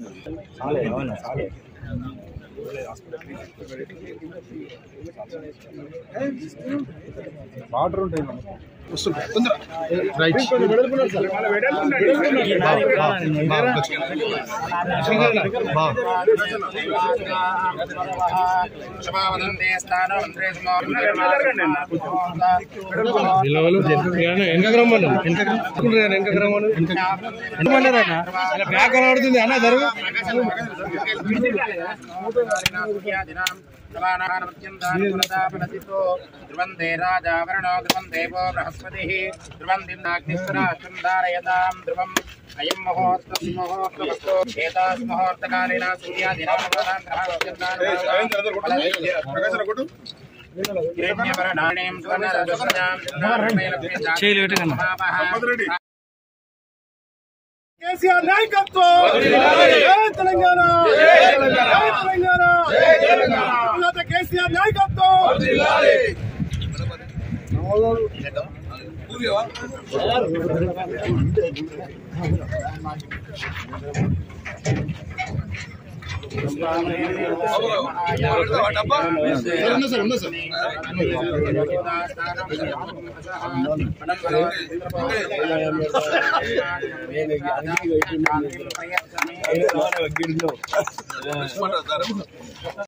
water ఉంటాయి వెనక రమ్మను వెనక రమ్మను బ్యాక్ ఆడుతుంది అన్న జరుగు ధ్రువందే రాజావరణో ధ్రువం దేవో బృహస్పతి ధ్రువం దిన్నాగ్నిస్వరాచందారయతాం ధ్రువం అయం ముహూర్త ముహూర్తమస్తు ఏతాస్ ముహూర్తకాలిన సూర్యాదినామృతాం గ్రహాణ్యం కేసీఆర్ నాయకత్వం జై తెలంగాణ జై తెలంగాణ ఉన్నత కేసీఆర్ నాయకత్వం ప్రయత్నం